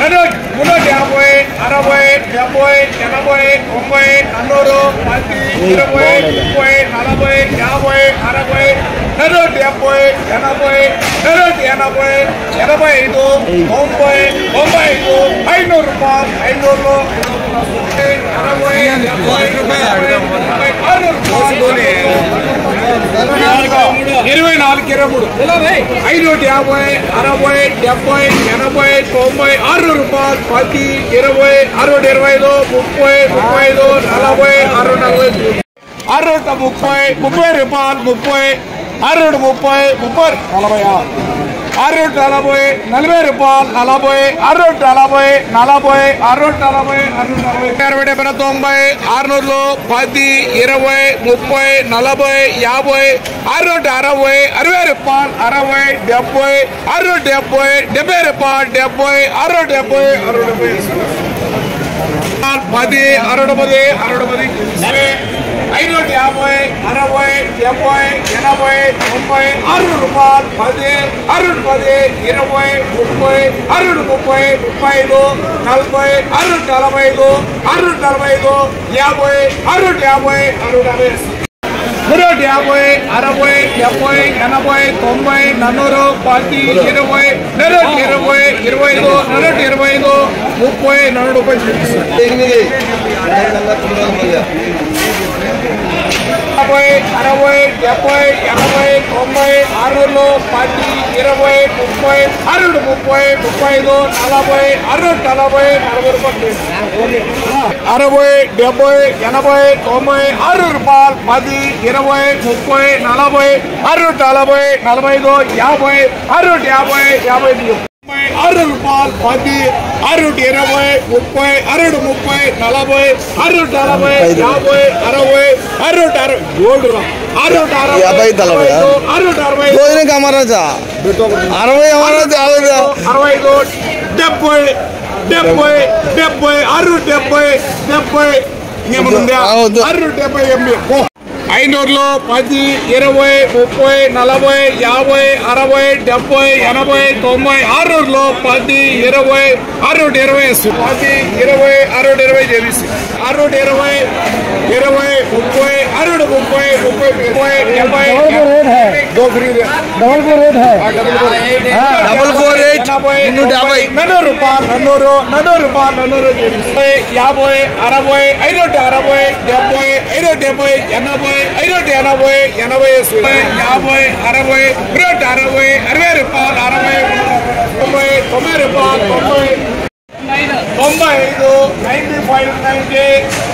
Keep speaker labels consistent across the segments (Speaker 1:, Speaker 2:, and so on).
Speaker 1: నూట మున్నూట యాభై అరవై డెబ్బై ఎనభై తొంభై నన్నూరు పది ఇరవై ముప్పై నలభై యాభై అరవై నూట డెబ్బై ఎనభై నూట ఎనభై ఎనభై ఐదు తొంభై తొంభై ఐదు ఐనూరు రూపాయలు ఐనూరు అరవై డెబ్బై ఎనభై ఆరునూరు రూపాయలు ఇరవై నాలుగు ఇరవై మూడు ఐనూట యాభై అరవై డెబ్బై ఎనభై తొంభై ఆరు రూపాయలు పది ఇరవై అరవై ఇరవై ఐదు ముప్పై ముప్పై ఐదు నలభై అరవై నలభై అరవై ముప్పై ముప్పై రూపాయలు ముప్పై అరవై ముప్పై ముప్పై నలభై ఆరు అరవై నలభై నలభై రూపాయలు నలభై అరవై నలభై నలభై అరవై నలభై అరవై నలభై అరవై డెబ్బై తొంభై ఆరునూరులో పది ఇరవై ముప్పై నలభై యాభై అరవై అరవై అరవై రూపాయలు అరవై డెబ్బై అరవై డెబ్బై డెబ్బై రూపాయలు డెబ్బై అరవై డెబ్బై అరవై డెబ్బై పది అరవై పది అరవై పది ఐనూట యాభై అరవై డెబ్బై ఎనభై తొంభై ఆరు రూపాయలు పది అరవై పది ఇరవై ముప్పై అరవై ముప్పై ముప్పై ఐదు నలభై అరవై నలభై ఐదు అరవై నలభై ఐదు యాభై అరవై యాభై అరవై యాభై నూట యాభై అరవై డెబ్బై ఎనభై తొంభై నన్నూరు పది ఇరవై నూట ఇరవై ఇరవై ఐదు నూట ఇరవై ఐదు ముప్పై నూట ముప్పై
Speaker 2: ఎనిమిది
Speaker 1: యాభై అరవై డెబ్బై ఎనభై తొంభై అరవైలో పది ఇరవై ముప్పై అరవై ముప్పై ముప్పై ఐదు నలభై అరవై నలభై నలభై రూపాయలు అరవై డెబ్బై ఎనభై తొంభై అరవై రూపాయలు పది ఇరవై ముప్పై నలభై అరవై నలభై నలభై ఐదు యాభై అరవై యాభై యాభై ఐదు అరవై రూపాయలు పది అరవై ఇరవై ముప్పై అరవై ముప్పై నలభై అరవై నలభై యాభై అరవై అరవై అరవై ఏడు రా. అరవై అరవై
Speaker 2: యాభై నలభై.
Speaker 1: అరవై అరవై
Speaker 2: భోజనం కమరాజా అరవై అమరాజా అరవై
Speaker 1: అరవై ఐదు డెబ్బై డెబ్బై డెబ్బై అరవై డెబ్బై డెబ్బై ఇంకేముందా
Speaker 2: ఆ, వద్దు.
Speaker 1: అరవై డెబ్బై ఎనిమిది ఓ. ఐనూరులో పది ఇరవై ముప్పై నలభై యాభై అరవై డెబ్బై ఎనభై తొంభై ఆరూరులో పది ఇరవై అరవై ఇరవై పది ఇరవై అరవై ఇరవై చేసి అరవై ఇరవై ఇరవై ముప్పై అరవై ముప్పై ముప్పై ముప్పై డెబ్బై दो फ्री है
Speaker 3: डबल को रेट है
Speaker 2: డబల్ ఫోర్ ఎయిట్ మున్నూట యాభై
Speaker 1: నన్నూరు రూపాయలు నన్నూరు నన్నూరు రూపాయలు నన్నూరు ముప్పై యాభై అరవై ఐనూట అరవై డెబ్బై ఐనూట డెబ్బై ఎనభై ఐనూట ఎనభై ఎనభై యాభై అరవై నూట అరవై అరవై రూపాయలు అరవై తొంభై తొంభై రూపాయలు తొంభై తొంభై ఐదు నైన్టీ ఫైవ్ నైన్టీ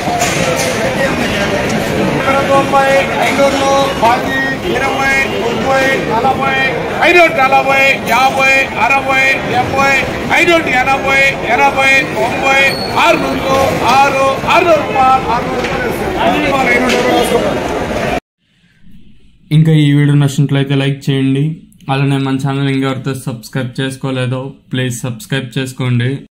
Speaker 1: తొంభై ఐనూరులో పది ఇరవై ముప్పై నలభై ఐనూట నలభై యాభై అరవై డెబ్బై ఐనూట ఎనభై ఎనభై తొంభై ఆరు నూరు ఆరు ఆరు రూపాయలు ఆరు రూపాయలు ఐనూట ఇరవై
Speaker 4: ఇంకా ఈ వీడియో నచ్చినట్లయితే లైక్ చేయండి అలానే మన ఛానల్ ఇంకెవరితో సబ్స్క్రైబ్ చేసుకోలేదో ప్లీజ్ సబ్స్క్రైబ్ చేసుకోండి